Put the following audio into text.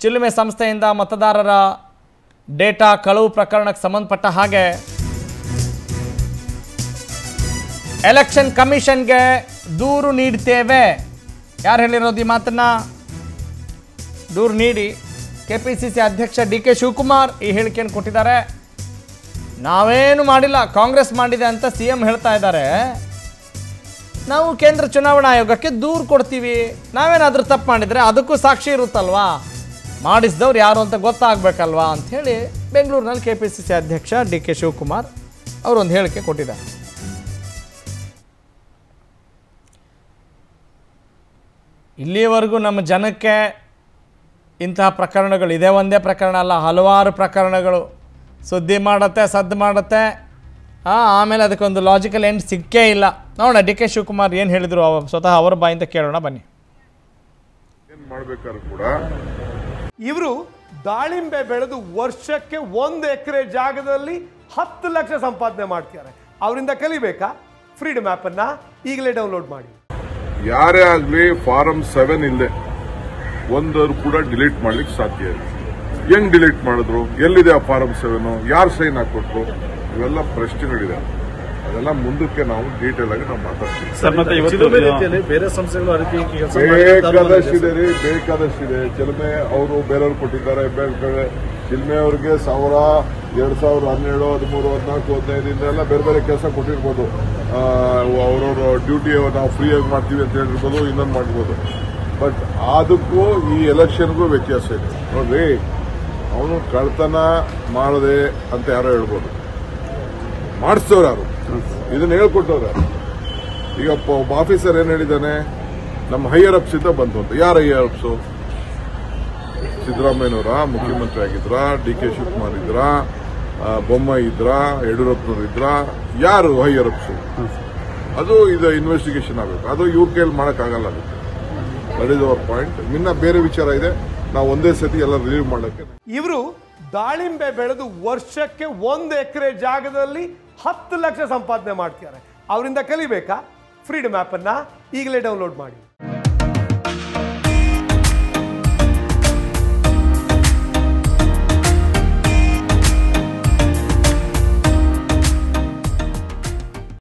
ಚಿಲುಮೆ ಸಂಸ್ಥೆಯಿಂದ ಮತದಾರರ ಡೇಟಾ ಕಳವು ಪ್ರಕರಣಕ್ಕೆ ಸಂಬಂಧಪಟ್ಟ ಹಾಗೆ ಎಲೆಕ್ಷನ್ ಕಮಿಷನ್ಗೆ ದೂರು ನೀಡ್ತೇವೆ ಯಾರು ಹೇಳಿರೋದು ಈ ಮಾತನ್ನ ದೂರು ನೀಡಿ ಕೆ ಪಿ ಸಿ ಸಿ ಅಧ್ಯಕ್ಷ ಡಿ ಕೆ ಶಿವಕುಮಾರ್ ಈ ಹೇಳಿಕೆಯನ್ನು ಕೊಟ್ಟಿದ್ದಾರೆ ನಾವೇನು ಮಾಡಿಲ್ಲ ಕಾಂಗ್ರೆಸ್ ಮಾಡಿದೆ ಅಂತ ಸಿ ಎಂ ಹೇಳ್ತಾ ಇದ್ದಾರೆ ನಾವು ಕೇಂದ್ರ ಚುನಾವಣಾ ಆಯೋಗಕ್ಕೆ ದೂರು ಕೊಡ್ತೀವಿ ನಾವೇನಾದರೂ ತಪ್ಪು ಮಾಡಿದರೆ ಅದಕ್ಕೂ ಸಾಕ್ಷಿ ಇರುತ್ತಲ್ವಾ ಮಾಡಿಸಿದವ್ರು ಯಾರು ಅಂತ ಗೊತ್ತಾಗಬೇಕಲ್ವಾ ಅಂಥೇಳಿ ಬೆಂಗಳೂರಿನಲ್ಲಿ ಕೆ ಪಿ ಸಿ ಸಿ ಅಧ್ಯಕ್ಷ ಡಿ ಕೆ ಶಿವಕುಮಾರ್ ಅವರು ಒಂದು ಹೇಳಿಕೆ ಕೊಟ್ಟಿದ್ದಾರೆ ಇಲ್ಲಿಯವರೆಗೂ ನಮ್ಮ ಜನಕ್ಕೆ ಇಂತಹ ಪ್ರಕರಣಗಳು ಇದೇ ಒಂದೇ ಪ್ರಕರಣ ಅಲ್ಲ ಹಲವಾರು ಪ್ರಕರಣಗಳು ಸುದ್ದಿ ಮಾಡುತ್ತೆ ಸದ್ದು ಮಾಡುತ್ತೆ ಆ, ಆಮೇಲೆ ಅದಕ್ಕೊಂದು ಲಾಜಿಕಲ್ ಎಂಡ್ ಸಿಕ್ಕೇ ಇಲ್ಲ ನೋಡೋಣ ಡಿ ಕೆ ಶಿವಕುಮಾರ್ ಏನು ಹೇಳಿದರು ಅವ ಸ್ವತಃ ಅವರ ಬಾಯಿಂದ ಕೇಳೋಣ ಬನ್ನಿ ಏನ್ ಮಾಡ್ಬೇಕಾದ್ರೂ ಕೂಡ ಇವರು ದಾಳಿಂಬೆ ಬೆಳೆದು ವರ್ಷಕ್ಕೆ ಒಂದು ಎಕರೆ ಜಾಗದಲ್ಲಿ ಹತ್ತು ಲಕ್ಷ ಸಂಪಾದನೆ ಮಾಡ್ತಿದ್ದಾರೆ ಅವರಿಂದ ಕಲಿಬೇಕಾ ಫ್ರೀಡಮ್ ಆ್ಯಪ್ ಅನ್ನ ಈಗಲೇ ಡೌನ್ಲೋಡ್ ಮಾಡಿ ಯಾರೇ ಆಗ್ಲಿ ಫಾರಂ ಸೆವೆನ್ ಇಲ್ಲದೆ ಒಂದವರು ಕೂಡ ಡಿಲೀಟ್ ಮಾಡ್ಲಿಕ್ಕೆ ಸಾಧ್ಯ ಇಲ್ಲ ಹೆಂಗ್ ಡಿಲೀಟ್ ಮಾಡಿದ್ರು ಎಲ್ಲಿದೆ ಆ ಫಾರಂ ಸೆವೆನ್ ಯಾರು ಸೈನ್ ಹಾಕೊಟ್ರು ಇವೆಲ್ಲ ಪ್ರಶ್ನೆಗಳಿದೆ ಅದೆಲ್ಲ ಮುಂದಕ್ಕೆ ನಾವು ಡೀಟೇಲ್ ಆಗಿ ನಾವು ಮಾತಾಡ್ತೀವಿ ಸರ್ ಮತ್ತೆ ಇವತ್ತು ಚಿಲುಮೆ ರೀತಿಯಲ್ಲಿ ಬೇರೆ ಸಂಸ್ಥೆಗಳು ಆ ರೀತಿ ಕೆಲಸ ಬೇಕಾದಷ್ಟಿದೆ ರೀ ಬೇಕಾದಷ್ಟಿದೆ ಚಿಲ್ಮೆ ಅವರು ಬೇರೆಯವ್ರು ಕೊಟ್ಟಿದ್ದಾರೆ ಬೇರೆ ಕಡೆ ಚಿಲ್ಮೆ ಅವ್ರಿಗೆ ಸಾವಿರ ಎರಡ್ ಸಾವಿರದ ಹನ್ನೆರಡು ಹದಿಮೂರು ಹದಿನಾಲ್ಕು ಹದಿನೈದಿಂದ ಎಲ್ಲ ಬೇರೆ ಬೇರೆ ಕೆಲಸ ಕೊಟ್ಟಿರ್ಬೋದು ಅವ್ರವ್ರ ಡ್ಯೂಟಿ ನಾವು ಫ್ರೀಯಾಗಿ ಮಾಡ್ತೀವಿ ಅಂತ ಹೇಳಿರ್ಬೋದು ಇನ್ನೊಂದು ಮಾಡ್ಬೋದು ಬಟ್ ಅದಕ್ಕೂ ಈ ಎಲೆಕ್ಷನ್ಗೂ ವ್ಯತ್ಯಾಸ ಇದೆ ನೋಡ್ರಿ ಅವನು ಕಳ್ತನ ಮಾಡದೆ ಅಂತ ಯಾರೋ ಹೇಳ್ಬೋದು ಮಾಡಿಸ್ತವ್ರು ಯಾರು ಇದನ್ನ ಹೇಳ್ಕೊಟ್ಟವ್ರು ಯಾರು ಈಗ ಒಬ್ಬ- ಒಬ್ಬ ಆಫೀಸರ್ ಏನ್ ಹೇಳಿದ್ದಾನೆ ನಮ್ಮ ಹೈಯರ್ ಅಪ್ಸ್ ಇಂದ ಬಂತು ಅಂತ ಯಾರು ಹೈಯರ್ ಅಪ್ಸು ಸಿದ್ದರಾಮಯ್ಯನವರ ಮುಖ್ಯಮಂತ್ರಿ ಆಗಿದ್ರ ಡಿ ಕೆ ಶಿವಕುಮಾರ್ ಇದ್ರ ಆ, ಬೊಮ್ಮಾಯಿ ಇದ್ರ ಯಡಿಯೂರಪ್ಪನವ್ರು ಇದ್ರ ಯಾರು ಹೈಯರ್ ಅಪ್ಸು ಅದು ಇದು ಇನ್ವೆಸ್ಟಿಗೇಷನ್ ಆಗಬೇಕು ಅದು ಇವ್ರ ಕೈಯಲ್ಲಿ ಮಾಡೋಕ್ಕಾಗಲ್ಲ ಅದು ದಟ್ ಇಸ್ ಅವರ್ ಪಾಯಿಂಟ್ ಇನ್ನ ಬೇರೆ ವಿಚಾರ ಇದೆ ನಾವು ಒಂದೇ ಸತಿ ಎಲ್ಲ ರಿಲೀವ್ ಮಾಡಕ್ಕೆ ಇವರು ದಾಳಿಂಬೆ ಬೆಳೆದು ವರ್ಷಕ್ಕೆ ಒಂದು ಎಕರೆ ಜಾಗದಲ್ಲಿ ಹತ್ತು ಲಕ್ಷ ಸಂಪಾದನೆ ಮಾಡ್ತಿದ್ದಾರೆ ಅವರಿಂದ ಕಲಿಬೇಕಾ ಫ್ರೀಡಮ್ ಆ್ಯಪ್ ಅನ್ನ ಈಗಲೇ ಡೌನ್ಲೋಡ್ ಮಾಡಿ